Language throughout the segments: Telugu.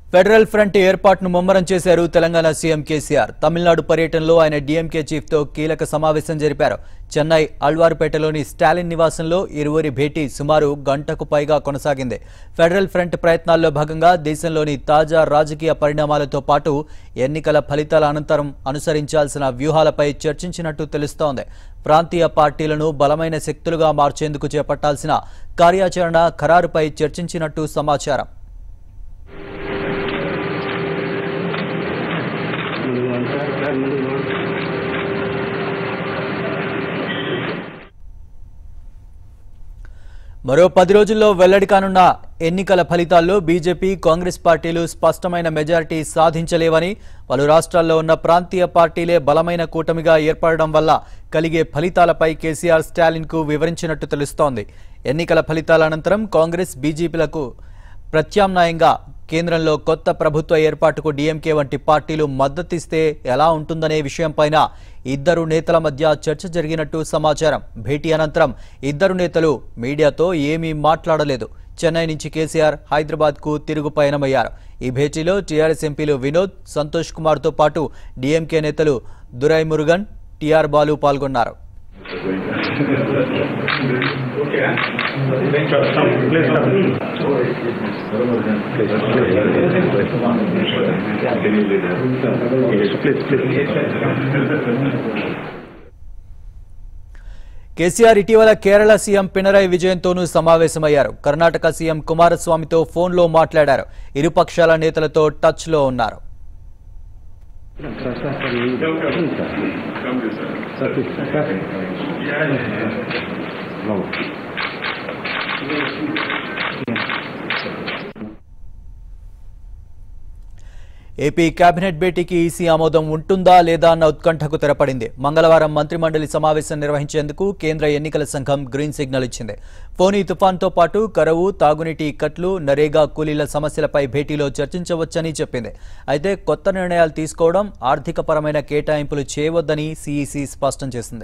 ఫెడరల్ ఫ్రంట్ ఏర్పాటును ముమ్మరం చేశారు తెలంగాణ సీఎం కేసీఆర్ తమిళనాడు పర్యటనలో ఆయన డీఎంకే చీఫ్తో కీలక సమావేశం జరిపారు చెన్నై అల్వారుపేటలోని స్టాలిన్ నివాసంలో ఇరువురి భేటీ సుమారు గంటకు పైగా కొనసాగింది ఫెడరల్ ఫ్రంట్ ప్రయత్నాల్లో భాగంగా దేశంలోని తాజా రాజకీయ పరిణామాలతో పాటు ఎన్నికల ఫలితాల అనంతరం అనుసరించాల్సిన వ్యూహాలపై చర్చించినట్టు తెలుస్తోంది ప్రాంతీయ పార్టీలను బలమైన శక్తులుగా మార్చేందుకు చేపట్టాల్సిన కార్యాచరణ ఖరారుపై చర్చించినట్టు సమాచారం మరో పది రోజుల్లో వెల్లడి కానున్న ఎన్నికల ఫలితాల్లో బీజేపీ కాంగ్రెస్ పార్టీలు స్పష్టమైన మెజారిటీ సాధించలేవని పలు రాష్ట్రాల్లో ఉన్న ప్రాంతీయ పార్టీలే బలమైన కూటమిగా ఏర్పడడం వల్ల కలిగే ఫలితాలపై కేసీఆర్ స్టాలిన్కు వివరించినట్టు తెలుస్తోంది ఎన్నికల ఫలితాల అనంతరం కాంగ్రెస్ బీజేపీలకు ప్రత్యామ్నాయంగా కేంద్రంలో కొత్త ప్రభుత్వ ఏర్పాటుకు డీఎంకే వంటి పార్టీలు మద్దతిస్తే ఎలా ఉంటుందనే విషయంపైన ఇద్దరు నేతల మధ్య చర్చ జరిగినట్టు సమాచారం భేటీ అనంతరం ఇద్దరు నేతలు మీడియాతో ఏమీ మాట్లాడలేదు చెన్నై నుంచి కేసీఆర్ హైదరాబాద్కు తిరుగు పయనమయ్యారు ఈ భేటీలో టీఆర్ఎస్ ఎంపీలు వినోద్ సంతోష్ కుమార్తో పాటు డీఎంకే నేతలు దురై మురుగన్ టీఆర్ బాలు పాల్గొన్నారు కేసీఆర్ ఇటీవల కేరళ సీఎం పినరయ్ విజయన్తోనూ సమావేశమయ్యారు కర్ణాటక సీఎం కుమారస్వామితో ఫోన్లో మాట్లాడారు ఇరుపక్షాల నేతలతో టచ్లో ఉన్నారు ఏపీ కేబినెట్ భేటీకి ఈసీ ఆమోదం ఉంటుందా లేదా అన్న ఉత్కంఠకు తెరపడింది మంగళవారం మంత్రిమండలి సమావేశం నిర్వహించేందుకు కేంద్ర ఎన్నికల సంఘం గ్రీన్ సిగ్నల్ ఇచ్చింది ఫోనీ తుఫాన్తో పాటు కరువు తాగునీటి ఇక్కట్లు నరేగా కూలీల సమస్యలపై భేటీలో చర్చించవచ్చని చెప్పింది అయితే కొత్త నిర్ణయాలు తీసుకోవడం ఆర్థికపరమైన కేటాయింపులు చేయవద్దని సీఈసీ స్పష్టం చేసింది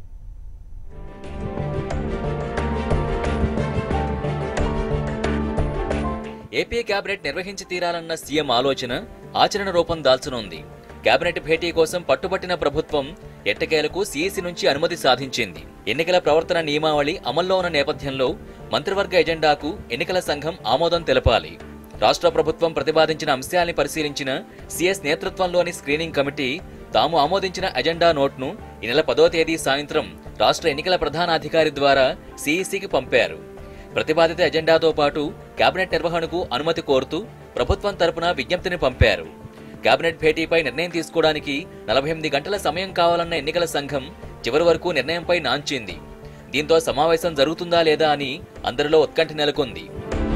ఏపీ కేబినెట్ నిర్వహించి తీరాలన్న సీఎం ఆలోచన ఆచరణ రూపం దాల్చనుంది కేబినెట్ భేటీ కోసం పట్టుబట్టిన ప్రభుత్వం ఎట్టకేలకు సీఈసీ నుంచి అనుమతి సాధించింది ఎన్నికల ప్రవర్తన నియమావళి అమల్లో ఉన్న నేపథ్యంలో మంత్రివర్గ ఎజెండాకు ఎన్నికల సంఘం ఆమోదం తెలపాలి రాష్ట్ర ప్రభుత్వం ప్రతిపాదించిన అంశాల్ని పరిశీలించిన సీఎస్ నేతృత్వంలోని స్క్రీనింగ్ కమిటీ తాము ఆమోదించిన ఎజెండా నోట్ను ఈ నెల పదో తేదీ సాయంత్రం రాష్ట్ర ఎన్నికల ప్రధానాధికారి ద్వారా సీఈసీకి పంపారు ప్రతిపాదిత ఎజెండాతో పాటు కేబినెట్ నిర్వహణకు అనుమతి కోరుతూ ప్రభుత్వం తరపున విజ్ఞప్తిని పంపారు కేబినెట్ భేటీపై నిర్ణయం తీసుకోవడానికి నలభై ఎనిమిది గంటల సమయం కావాలన్న ఎన్నికల సంఘం చివరి వరకు నిర్ణయంపై నాంచింది దీంతో సమావేశం జరుగుతుందా లేదా అని అందరిలో ఉత్కంఠ నెలకొంది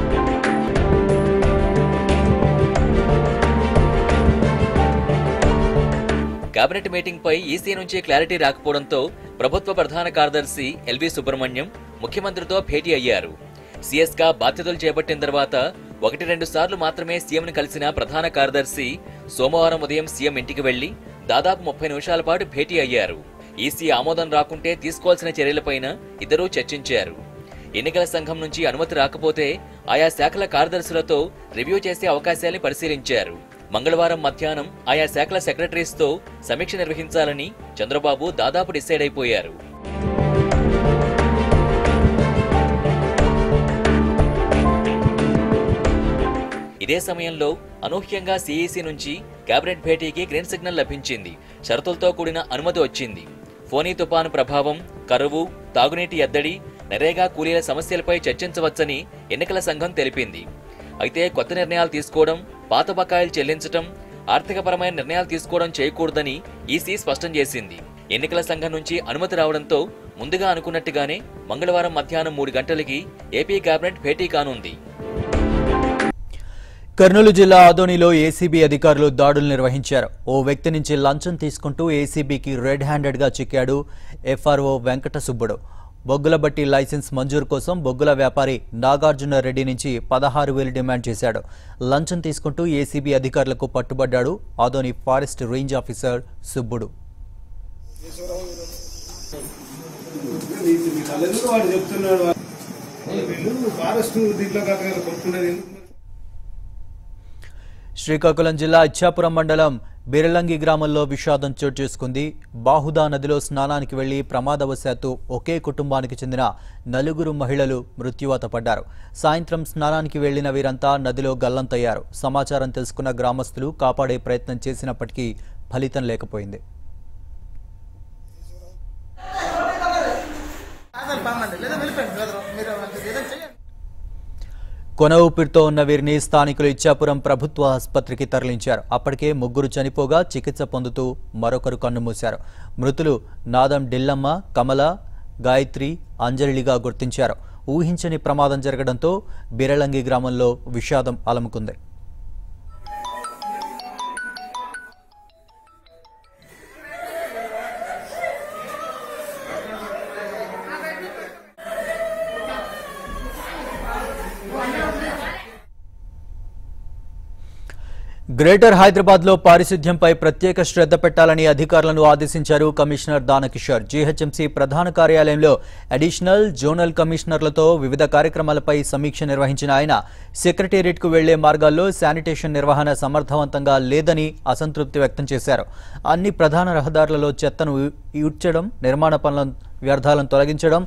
కేబినెట్ మీటింగ్ పై ఈసీ నుంచి క్లారిటీ రాకపోవడంతో ప్రభుత్వ ప్రధాన కార్యదర్శి ఎల్వి సుబ్రహ్మణ్యం ముఖ్యమంత్రితో భేటీ అయ్యారు సీఎస్ గా బాధ్యతలు చేపట్టిన తర్వాత ఒకటి రెండు సార్లు మాత్రమే సీఎంని కలిసిన ప్రధాన కార్యదర్శి సోమవారం ఉదయం సీఎం ఇంటికి వెళ్లి దాదాపు ముప్పై నిమిషాల పాటు భేటీ అయ్యారు ఈసీ ఆమోదం రాకుంటే తీసుకోవాల్సిన చర్యలపైన ఇద్దరూ చర్చించారు ఎన్నికల సంఘం నుంచి అనుమతి రాకపోతే ఆయా శాఖల కార్యదర్శులతో రివ్యూ చేసే అవకాశాన్ని పరిశీలించారు మంగళవారం మధ్యాహ్నం ఆయా శాఖల సెక్రటరీస్తో సమీక్ష నిర్వహించాలని చంద్రబాబు దాదాపు డిసైడ్ అయిపోయారు ఇదే సమయంలో అనూహ్యంగా సీఈసీ నుంచి కేబినెట్ భేటీకి గ్రీన్ సిగ్నల్ లభించింది షరతులతో కూడిన అనుమతి వచ్చింది ఫోనీ తుపాను ప్రభావం కరువు తాగునీటి ఎద్దడి నరేగా కూలీల సమస్యలపై చర్చించవచ్చని ఎన్నికల సంఘం తెలిపింది అయితే కొత్త నిర్ణయాలు తీసుకోవడం పాత బకాయిలు చెల్లించటం ఆర్థికపరమైన నిర్ణయాలు తీసుకోవడం చేయకూడదని ఈసీ స్పష్టం చేసింది ఎన్నికల సంఘం నుంచి అనుమతి రావడంతో ముందుగా అనుకున్నట్టుగానే మంగళవారం మధ్యాహ్నం మూడు గంటలకి ఏపీ కేబినెట్ భేటీ కానుంది కర్నూలు జిల్లా ఆదోనిలో ఏసీబీ అధికారులు దాడులు నిర్వహించారు ఓ వ్యక్తి నుంచి లంచం తీసుకుంటూ ఏసీబీకి రెడ్ హ్యాండెడ్గా చిక్కాడు ఎఫ్ఆర్ఓ వెంకట సుబ్బుడు బొగ్గుల బట్టి లైసెన్స్ మంజూరు కోసం బొగ్గుల వ్యాపారి నాగార్జున రెడ్డి నుంచి పదహారు వేలు డిమాండ్ చేశాడు లంచం తీసుకుంటూ ఏసీబీ అధికారులకు పట్టుబడ్డాడు Adoni forest range officer Subbudu వాళ్ళెందుకు వాడు చెప్తున్నాడు వీళ్ళు ఫారెస్ట్ దీంట్లో కాక కొట్టుకునేది ఎందుకు మరి? శ్రీకాకుళం జిల్లా ఇచ్చాపురం మండలం బిరలంగి గ్రామంలో విషాదం చోటు చేసుకుంది బాహుదా నదిలో స్నానానికి వెళ్లి ప్రమాదవశాత్తు ఒకే కుటుంబానికి చెందిన నలుగురు మహిళలు మృత్యువాత పడ్డారు సాయంత్రం స్నానానికి వెళ్లిన వీరంతా నదిలో గల్లంతయ్యారు సమాచారం తెలుసుకున్న గ్రామస్తులు కాపాడే ప్రయత్నం చేసినప్పటికీ ఫలితం లేకపోయింది అసలు బాగుంది లేదా వెళ్ళిపోయింది బ్రదర్ మీరు ఏదైనా చేయండి కొన ఊపిరితో ఉన్న వీరిని స్థానికులు ఇచ్చాపురం ప్రభుత్వ ఆసుపత్రికి తరలించారు అప్పటికే ముగ్గురు చనిపోగా చికిత్స పొందుతూ మరొకరు కన్నుమూశారు మృతులు నాదం డిల్లమ్మ కమల గాయత్రి అంజలిగా గుర్తించారు ఊహించని ప్రమాదం జరగడంతో బిరలంగి గ్రామంలో విషాదం అలముకుంది గ్రేటర్ హైదరాబాద్లో పారిశుధ్యంపై ప్రత్యేక శ్రద్ధ పెట్టాలని అధికారులను ఆదేశించారు కమిషనర్ దానకిషోర్ జీహెచ్ఎంసీ ప్రధాన కార్యాలయంలో అడిషనల్ జోనల్ కమిషనర్లతో వివిధ కార్యక్రమాలపై సమీక్ష నిర్వహించిన ఆయన సెక్రటేరియట్కు వెళ్లే మార్గాల్లో శానిటేషన్ నిర్వహణ సమర్థవంతంగా లేదని అసంతృప్తి వ్యక్తం చేశారు అన్ని ప్రధాన రహదారులలో చెత్తను ఈడ్చడం నిర్మాణ పనుల వ్యర్థాలను తొలగించడం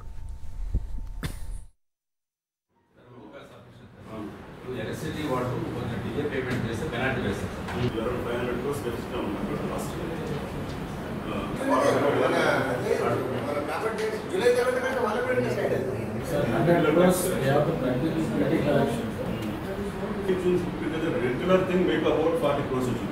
ఎలక్ట్రిసిటీ వాడు కొంచెం డిలే పేమెంట్ చేస్తే పెనాల్టీ వేస్తారు అరౌండ్ ఫైవ్ హండ్రెడ్ క్రోర్స్ పెంచుతాం లాస్ట్ జూలై తర్వాత కంటే వాళ్ళ కూడా decide regular thing make about forty crores వచ్చింది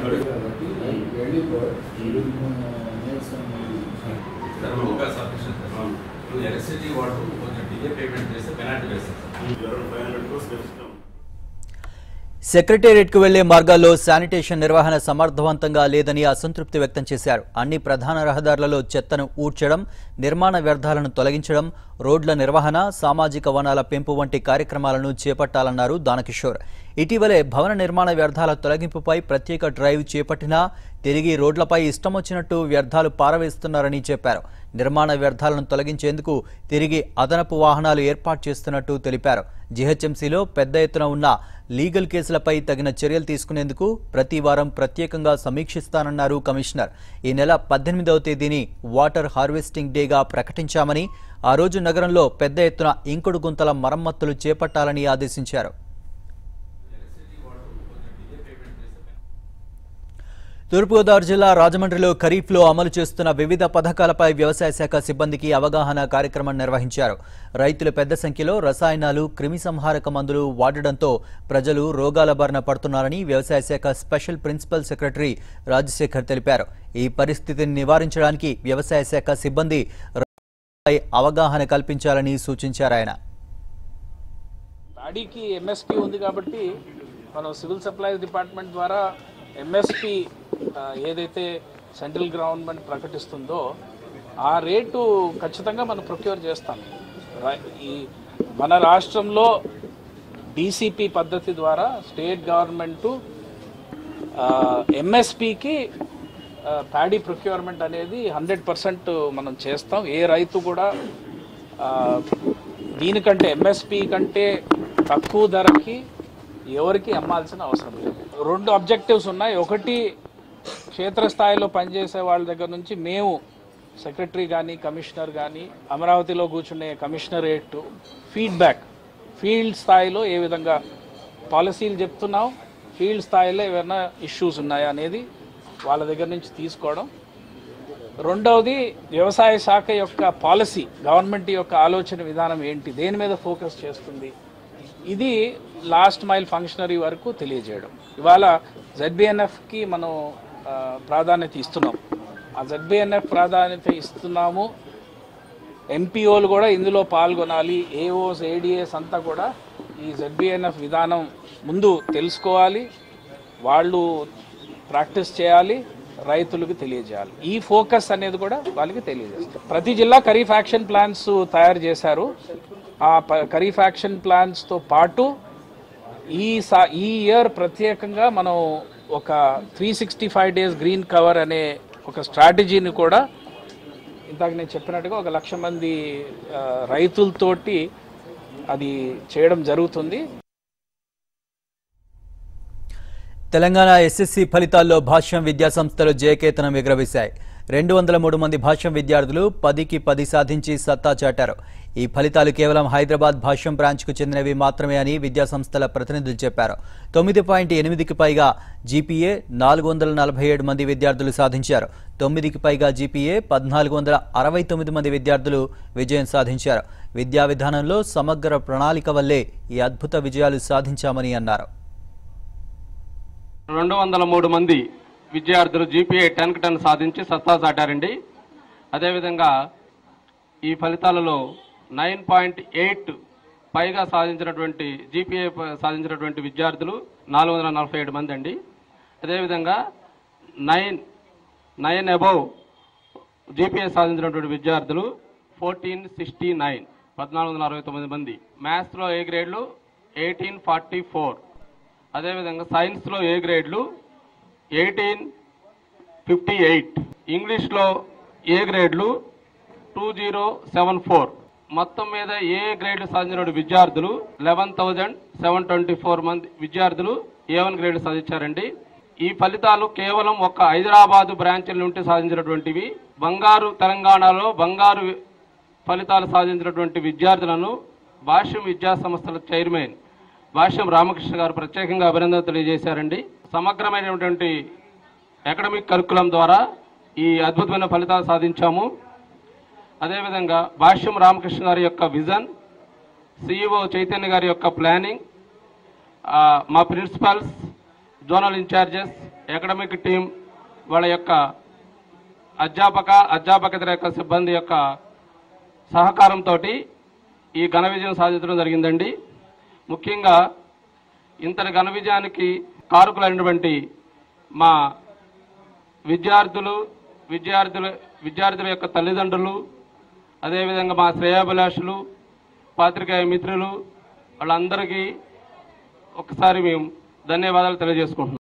ఒక సఫిషియెంట్ ఇప్పుడు ఎలక్ట్రిసిటీ వాడు కొంచెం డిలే పేమెంట్ చేస్తే పెనాల్టీ వేస్తారు అరౌండ్ ఫైవ్ హండ్రెడ్ క్రోర్స్ పెంచుతాం సెక్రటేరియట్కు వెళ్లే మార్గాల్లో శానిటేషన్ నిర్వహణ సమర్థవంతంగా లేదని అసంతృప్తి వ్యక్తం చేశారు అన్ని ప్రధాన రహదారులలో చెత్తను ఊడ్చడం నిర్మాణ వ్యర్థాలను తొలగించడం రోడ్ల నిర్వహణ సామాజిక వనాల పెంపు వంటి కార్యక్రమాలను చేపట్టాలన్నారు దానకిషోర్ ఇటీవలే భవన నిర్మాణ వ్యర్థాల తొలగింపుపై ప్రత్యేక డ్రైవ్ చేపట్టినా తిరిగి రోడ్లపై ఇష్టమొచ్చినట్టు వ్యర్థాలు పారవేస్తున్నారని చెప్పారు నిర్మాణ వ్యర్థాలను తొలగించేందుకు తిరిగి అదనపు వాహనాలు ఏర్పాటు చేస్తున్నట్టు తెలిపారు జీహెచ్ఎంసీలో పెద్ద ఎత్తున ఉన్న లీగల్ కేసులపై తగిన చర్యలు తీసుకునేందుకు ప్రతి వారం ప్రత్యేకంగా సమీక్షిస్తానన్నారు కమిషనర్ ఈ నెల పద్దెనిమిదవ తేదీని వాటర్ హార్వెస్టింగ్ డేగా ప్రకటించామని ఆ రోజు నగరంలో పెద్ద ఎత్తున ఇంకుడు గుంతల మరమ్మతులు చేపట్టాలని ఆదేశించారు తూర్పుగోదావరి జిల్లా రాజమండ్రిలో ఖరీఫ్లో అమలు చేస్తున్న వివిధ పథకాలపై వ్యవసాయ శాఖ సిబ్బందికి అవగాహన కార్యక్రమం నిర్వహించారు రైతులు పెద్ద సంఖ్యలో రసాయనాలు క్రిమిసంహారక మందులు వాడడంతో ప్రజలు రోగాల బారిన పడుతున్నారని వ్యవసాయ శాఖ స్పెషల్ ప్రిన్సిపల్ సెక్రటరీ రాజశేఖర్ తెలిపారు ఈ పరిస్థితిని నివారించడానికి వ్యవసాయ శాఖ సిబ్బంది రైతులపై అవగాహన కల్పించాలని సూచించారు ఆయన ప్యాడీకి ఎంఎస్పి ఉంది కాబట్టి మనం సివిల్ సప్లైస్ డిపార్ట్మెంట్ ద్వారా ఎంఎస్పి ఏదైతే సెంట్రల్ గవర్నమెంట్ ప్రకటిస్తుందో ఆ రేటు ఖచ్చితంగా మనం ప్రొక్యూర్ చేస్తాం రై- ఈ మన రాష్ట్రంలో డీసీపీ పద్ధతి ద్వారా స్టేట్ గవర్నమెంటు ఎంఎస్పికి ప్యాడీ ప్రొక్యూర్మెంట్ అనేది హండ్రెడ్ పర్సెంట్ మనం చేస్తాం ఏ రైతు కూడా ఆ, దీనికంటే ఎంఎస్పి కంటే తక్కువ ధరకి ఎవరికి అమ్మాల్సిన అవసరం లేదు రెండు అబ్జెక్టివ్స్ ఉన్నాయి ఒకటి క్షేత్రస్థాయిలో పనిచేసే వాళ్ళ దగ్గర నుంచి మేము సెక్రటరీ కానీ కమిషనర్ కానీ అమరావతిలో కూర్చునే కమిషనరేట్ ఫీడ్బ్యాక్ ఫీల్డ్ స్థాయిలో ఏ విధంగా పాలసీలు చెప్తున్నాం ఫీల్డ్ స్థాయిలో ఏమైనా ఇష్యూస్ ఉన్నాయా అనేది వాళ్ళ దగ్గర నుంచి తీసుకోవడం రెండవది వ్యవసాయ శాఖ యొక్క పాలసీ గవర్నమెంట్ యొక్క ఆలోచన విధానం ఏంటి దేని మీద ఫోకస్ చేస్తుంది ఇది లాస్ట్ మైల్ ఫంక్షనరీ వరకు తెలియజేయడం ఇవాళ జెడ్బిఎన్ఎఫ్కి మనం ఆ, ప్రాధాన్యత ఇస్తున్నాం ఆ జెడ్బిఎన్ఎఫ్ ప్రాధాన్యత ఇస్తున్నాము ఎంపీఓలు కూడా ఇందులో పాల్గొనాలి ఏఓస్ ఏడిఎస్ అంతా కూడా ఈ జెడ్బిఎన్ఎఫ్ విధానం ముందు తెలుసుకోవాలి వాళ్ళు ప్రాక్టీస్ చేయాలి రైతులకు తెలియజేయాలి ఈ ఫోకస్ అనేది కూడా వాళ్ళకి తెలియజేస్తారు ప్రతి జిల్లా ఖరీఫ్ యాక్షన్ ప్లాన్స్ తయారు చేశారు ఆ ప- ఖరీఫ్ యాక్షన్ ప్లాన్స్తో పాటు ఈ సా ఈ ఇయర్ ప్రత్యేకంగా మనం ఒక three sixty five days green cover అనే ఒక స్ట్రాటజీని కూడా ఇందాక నేను చెప్పినట్టుగా ఒక లక్ష మంది ఆ, రైతులతోటి అది చేయడం జరుగుతుంది తెలంగాణ ఎస్ఎస్సి ఫలితాల్లో భాష్యం విద్యా సంస్థలు జయకేతనం ఎగురవేశాయి రెండు వందల మూడు మంది భాష్యం విద్యార్థులు పదికి పది సాధించి సత్తా చాటారు ఈ ఫలితాలు కేవలం హైదరాబాద్ భాష్యం బ్రాంచ్కు చెందినవి మాత్రమే అని విద్యా సంస్థల ప్రతినిధులు చెప్పారు తొమ్మిది పాయింట్ ఎనిమిదికి పైగా జీపీఏ నాలుగు వందల నలభై ఏడు మంది విద్యార్థులు సాధించారు తొమ్మిదికి పైగా జీపీఏ పద్నాలుగు వందల అరవై తొమ్మిది మంది విద్యార్థులు విజయం సాధించారు విద్యా విధానంలో సమగ్ర ప్రణాళిక వల్లే ఈ అద్భుత విజయాలు సాధించామని అన్నారు రెండు వందల మూడు మంది విద్యార్థులు జీపీఏ టెన్కి టెన్ సాధించి సత్తా చాటారండి అదేవిధంగా ఈ ఫలితాలలో నైన్ పాయింట్ ఎయిట్ పైగా సాధించినటువంటి జీపీఏ సాధించినటువంటి విద్యార్థులు నాలుగు వందల నలభై ఏడు మంది అండి అదేవిధంగా నైన్ నైన్ అబౌవ్ జీపీఏ సాధించినటువంటి విద్యార్థులు ఫోర్టీన్ సిక్స్టీ నైన్ పద్నాలుగు వందల అరవై తొమ్మిది మంది మ్యాథ్స్లో ఏ గ్రేడ్లు ఎయిటీన్ ఫార్టీ ఫోర్ అదేవిధంగా సైన్స్లో ఏ గ్రేడ్లు ఎయిటీన్ ఫిఫ్టీ ఎయిట్ ఇంగ్లీష్లో ఏ గ్రేడ్లు టూ జీరో సెవెన్ ఫోర్ మొత్తం మీద ఏ గ్రేడ్లు సాధించిన విద్యార్థులు eleven thousand seven twenty four మంది విద్యార్థులు ఏ వన్ గ్రేడ్ సాధించారండి ఈ ఫలితాలు కేవలం ఒక హైదరాబాదు బ్రాంచ్ల నుండి సాధించినటువంటివి బంగారు తెలంగాణలో బంగారు ఫలితాలు సాధించినటువంటి విద్యార్థులను భాష్యం విద్యా సంస్థల చైర్మన్ భాష్యం రామకృష్ణ గారు ప్రత్యేకంగా అభినందన తెలియజేశారండి సమగ్రమైనటువంటి అకాడమిక్ కరికులం ద్వారా ఈ అద్భుతమైన ఫలితాలు సాధించాము అదేవిధంగా భాష్యం రామకృష్ణ గారి యొక్క విజన్ సిఇఓ చైతన్య గారి యొక్క ప్లానింగ్ ఆ, మా principals zonal incharges academic team వాళ్ళ యొక్క అధ్యాపక అధ్యాపకేతర యొక్క సిబ్బంది యొక్క సహకారంతో ఈ ఘన విజయం సాధించడం జరిగిందండి ముఖ్యంగా ఇంతటి ఘన విజయానికి కారకులైనటువంటి మా విద్యార్థులు విద్యార్థుల విద్యార్థుల యొక్క తల్లిదండ్రులు అదేవిధంగా మా శ్రేయాభిలాషులు పాత్రికేయ మిత్రులు వాళ్ళందరికీ ఒకసారి మేము ధన్యవాదాలు తెలియజేసుకుంటున్నాం